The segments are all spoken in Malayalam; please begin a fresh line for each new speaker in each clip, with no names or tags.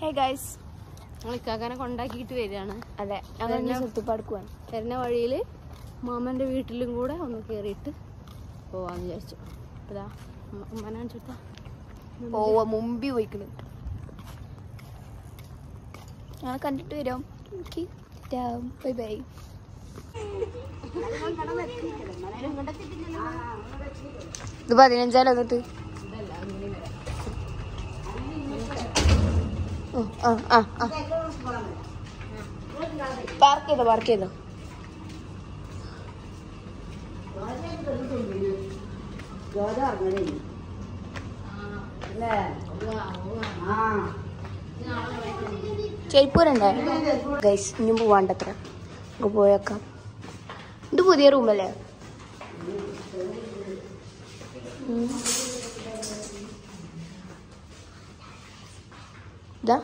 ഹേ ഗൈസ്
ഞങ്ങൾ ഇക്കാക്കാനെ കൊണ്ടാക്കിയിട്ട് വരികയാണ്
അതെ ഞങ്ങൾ ഇനി സുത്തുപ്പാട് പോവാൻ
വരുന്ന വഴിയിൽ മാമൻ്റെ വീട്ടിലും കൂടെ ഒന്ന് കയറിയിട്ട് പോവാന്ന് വിചാരിച്ചു അതാ ഉമ്മനാണ് ചുട്ടാ
പോവാ മുമ്പിൽ പോയിക്കണ് ഞങ്ങൾ കണ്ടിട്ട് വരാം ബൈ ബൈ ഇത് പതിനഞ്ചാലോ എന്നിട്ട് ഓ, ആ ആ ആ പാർക്ക് ചെയ്തോ പാർക്ക് ചെയ്തോ ചെരിപ്പൂരുണ്ടേ ഗൈസ് ഇനിയും പോവാണ്ടത്ര നമുക്ക് പോയേക്കാം ഇത് പുതിയ റൂമല്ലേ ഉം. ഇതാ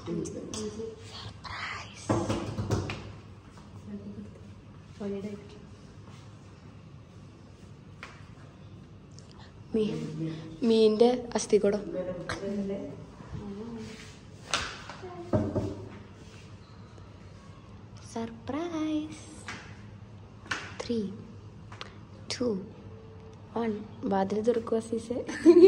മീൻ മീൻ്റെ അസ്ഥികൂടം സർപ്രൈസ് ത്രീ ടു വൺ വാതിൽ തുറക്കുക സീസെ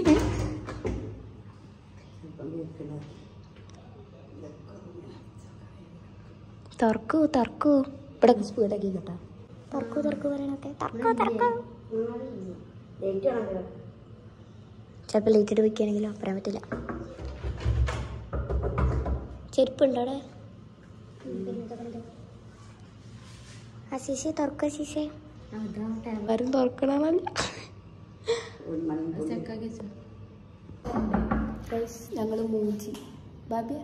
തുറക്കൂ തുറക്കൂ ഇവിടെ സ്പീഡാക്കി കേട്ടോ തുറക്കൂ തുറക്കൂ പറയണൊക്കെ തുറക്കൂ തുറക്കൂ ചിലപ്പോൾ ലേറ്റ് ഇട്ട് വെക്കുകയാണെങ്കിലോ പറയാൻ പറ്റില്ല ചെരുപ്പുണ്ടോ അവിടെ അസീസെ തുറക്കൂ അസീസെ ആരും തുറക്കണമല്ല ഞങ്ങൾ മൂഞ്ചി ബാബിയ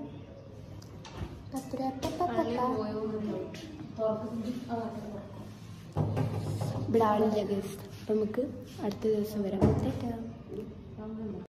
ഇവിടെ ആളില്ല ഗൈസ് നമുക്ക് അടുത്ത ദിവസം വരാം